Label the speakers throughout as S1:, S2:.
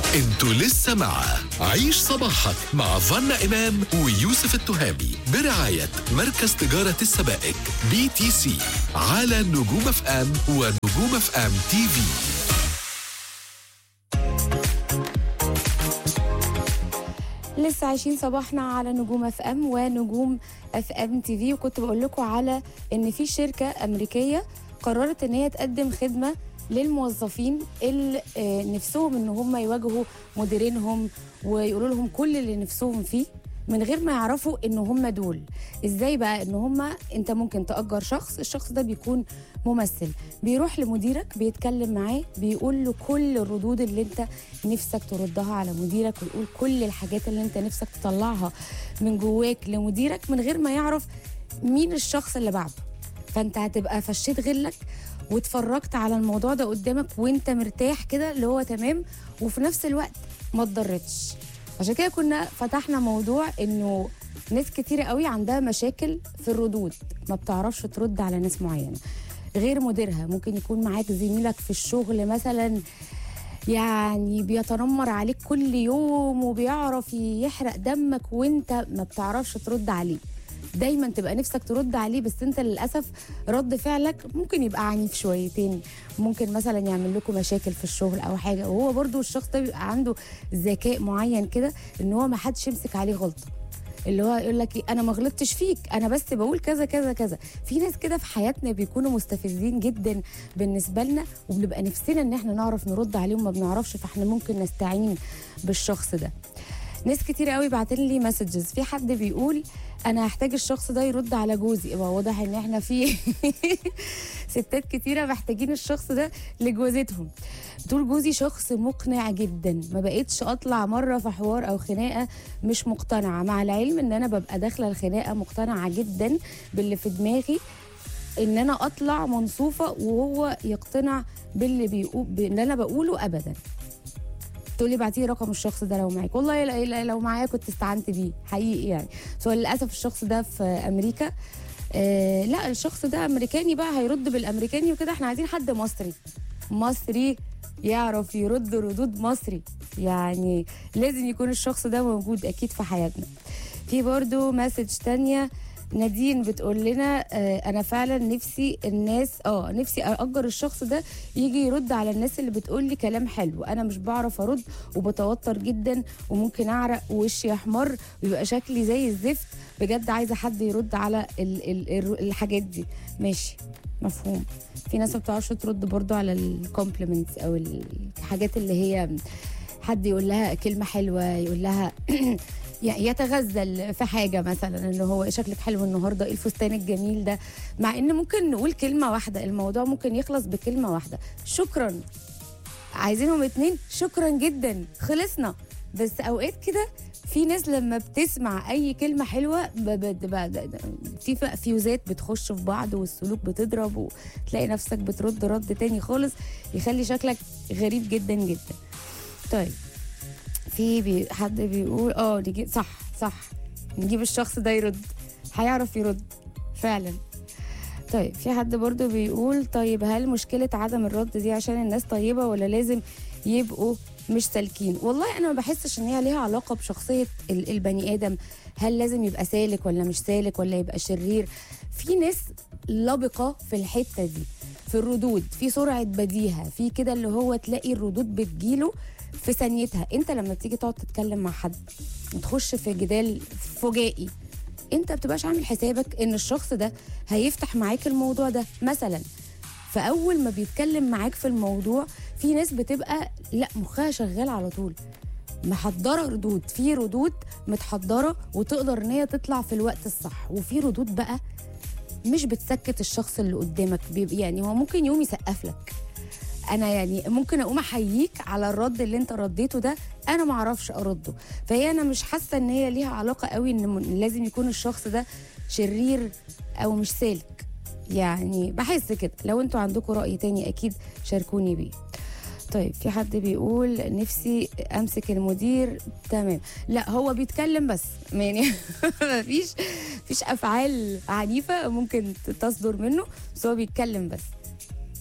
S1: انتوا لسه مع عيش صباحك مع فنا إمام ويوسف التهامي برعاية مركز تجارة السبائك بي تي سي على نجوم اف ام ونجوم اف ام تي في
S2: لسه عايشين صباحنا على نجوم اف ام ونجوم اف ام تي في وكنت بقول لكم على ان في شركه امريكيه قررت ان هي تقدم خدمه للموظفين اللي آه، نفسهم ان هم يواجهوا مديرينهم ويقولوا لهم كل اللي نفسهم فيه من غير ما يعرفوا ان هم دول ازاي بقى ان هم انت ممكن تأجر شخص الشخص ده بيكون ممثل بيروح لمديرك بيتكلم معاه بيقول له كل الردود اللي انت نفسك تردها على مديرك ويقول كل الحاجات اللي انت نفسك تطلعها من جواك لمديرك من غير ما يعرف مين الشخص اللي بعده فانت هتبقى فشيت غلك واتفرجت على الموضوع ده قدامك وانت مرتاح كده اللي هو تمام وفي نفس الوقت ما اتضرتش عشان كده كنا فتحنا موضوع انه ناس كتيرة قوي عندها مشاكل في الردود ما بتعرفش ترد على ناس معينة غير مديرها ممكن يكون معاك زميلك في الشغل مثلا يعني بيتنمر عليك كل يوم وبيعرف يحرق دمك وانت ما بتعرفش ترد عليه دايما تبقى نفسك ترد عليه بس انت للاسف رد فعلك ممكن يبقى عنيف شويتين ممكن مثلا يعمل لكم مشاكل في الشغل او حاجه وهو برضو الشخص ده بيبقى عنده ذكاء معين كده ان هو ما حدش يمسك عليه غلطه اللي هو يقول لك إيه، انا ما غلطتش فيك انا بس بقول كذا كذا كذا في ناس كده في حياتنا بيكونوا مستفزين جدا بالنسبه لنا وبنبقى نفسنا ان احنا نعرف نرد عليهم ما بنعرفش فاحنا ممكن نستعين بالشخص ده ناس كتير قوي بعتين لي مسجز في حد بيقول انا هحتاج الشخص ده يرد على جوزي يبقى واضح ان احنا في ستات كتيره محتاجين الشخص ده لجوازتهم تقول جوزي شخص مقنع جدا ما بقيتش اطلع مره في حوار او خناقه مش مقتنعه مع العلم ان انا ببقى داخله الخناقه مقتنعه جدا باللي في دماغي ان انا اطلع منصوفه وهو يقتنع باللي بيقول باللي انا بقوله ابدا تقولي بعتيه رقم الشخص ده لو معاك والله لا- لا- لو معايا كنت استعنت بيه حقيقي يعني بس هو للاسف الشخص ده في امريكا آه لا الشخص ده امريكاني بقى هيرد بالامريكاني وكده احنا عايزين حد مصري مصري يعرف يرد ردود مصري يعني لازم يكون الشخص ده موجود اكيد في حياتنا في برضو مسج تانية نادين بتقول لنا آه انا فعلا نفسي الناس اه نفسي اجر الشخص ده يجي يرد على الناس اللي بتقول لي كلام حلو انا مش بعرف ارد وبتوتر جدا وممكن اعرق ووشي احمر ويبقى شكلي زي الزفت بجد عايزه حد يرد على ال ال ال الحاجات دي ماشي مفهوم في ناس ما بتعرفش ترد برضو على الكومبلمنتس او الحاجات اللي هي حد يقول لها كلمه حلوه يقول لها يعني يتغزل في حاجه مثلا ان هو إيه شكلك حلو النهارده ايه الفستان الجميل ده مع ان ممكن نقول كلمه واحده الموضوع ممكن يخلص بكلمه واحده شكرا عايزينهم اتنين شكرا جدا خلصنا بس اوقات كده في ناس لما بتسمع اي كلمه حلوه ب- ب- ب- في ف- فيوزات بتخش في بعض والسلوك بتضرب وتلاقي نفسك بترد رد تاني خالص يخلي شكلك غريب جدا جدا طيب في بي حد بيقول اه نجيب صح صح نجيب الشخص ده يرد هيعرف يرد فعلا طيب في حد برضو بيقول طيب هل مشكلة عدم الرد دي عشان الناس طيبة ولا لازم يبقوا مش سالكين والله انا ما بحسش ان هي ليها علاقة بشخصية ال- البني ادم هل لازم يبقى سالك ولا مش سالك ولا يبقى شرير في ناس لبقة في الحتة دي في الردود في سرعة بديهة في كده اللي هو تلاقي الردود بتجيله في ثانيتها انت لما بتيجي تقعد تتكلم مع حد وتخش في جدال فجائي انت بتبقاش عامل حسابك ان الشخص ده هيفتح معاك الموضوع ده مثلا فاول ما بيتكلم معاك في الموضوع في ناس بتبقى لا مخها شغال على طول محضره ردود في ردود متحضره وتقدر ان هي تطلع في الوقت الصح وفي ردود بقى مش بتسكت الشخص اللي قدامك بيبقى يعني هو ممكن يقوم يسقف لك انا يعني ممكن اقوم احييك على الرد اللي انت رديته ده انا ما اعرفش ارده فهي انا مش حاسه ان هي ليها علاقه قوي ان م- لازم يكون الشخص ده شرير او مش سالك يعني بحس كده لو انتوا عندكم راي تاني اكيد شاركوني بيه طيب في حد بيقول نفسي امسك المدير تمام لا هو بيتكلم بس يعني مفيش مفيش افعال عنيفه ممكن تصدر منه بس هو بيتكلم بس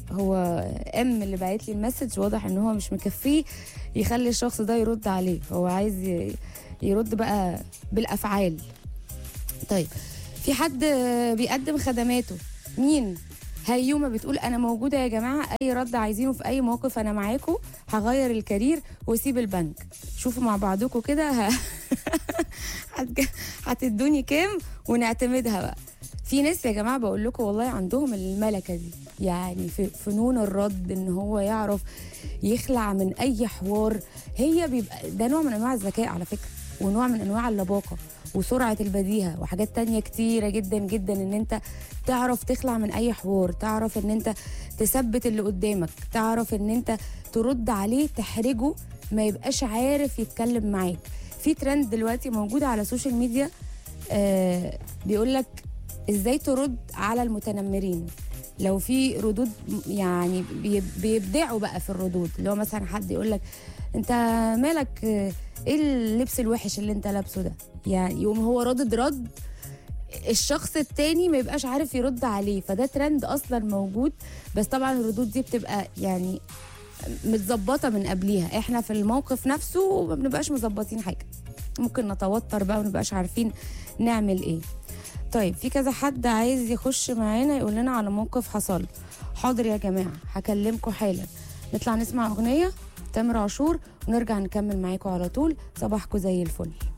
S2: هو ام اللي بعت لي المسج واضح ان هو مش مكفيه يخلي الشخص ده يرد عليه هو عايز ي- يرد بقى بالافعال طيب في حد بيقدم خدماته مين هيومه بتقول انا موجوده يا جماعه اي رد عايزينه في اي موقف انا معاكم هغير الكارير واسيب البنك شوفوا مع بعضكم كده ه... هتج- هتدوني كام ونعتمدها بقى في ناس يا جماعه بقول لكم والله عندهم الملكه دي يعني في فنون الرد ان هو يعرف يخلع من اي حوار هي بيبقى ده نوع من انواع الذكاء على فكره ونوع من انواع اللباقه وسرعه البديهه وحاجات تانية كتيره جدا جدا ان انت تعرف تخلع من اي حوار تعرف ان انت تثبت اللي قدامك تعرف ان انت ترد عليه تحرجه ما يبقاش عارف يتكلم معاك في ترند دلوقتي موجود على السوشيال ميديا آه بيقول لك ازاي ترد على المتنمرين لو في ردود يعني بي- بيبدعوا بقى في الردود اللي هو مثلا حد يقول لك انت مالك آه، ايه اللبس الوحش اللي انت لابسه ده يعني يقوم هو ردد رد الشخص التاني ما يبقاش عارف يرد عليه فده ترند اصلا موجود بس طبعا الردود دي بتبقى يعني متظبطه من قبليها احنا في الموقف نفسه ما بنبقاش مظبطين حاجه ممكن نتوتر بقى ونبقاش عارفين نعمل ايه طيب في كذا حد عايز يخش معانا يقول لنا على موقف حصل حاضر يا جماعه هكلمكم حالا نطلع نسمع اغنيه تامر عاشور ونرجع نكمل معاكم على طول صباحكم زي الفل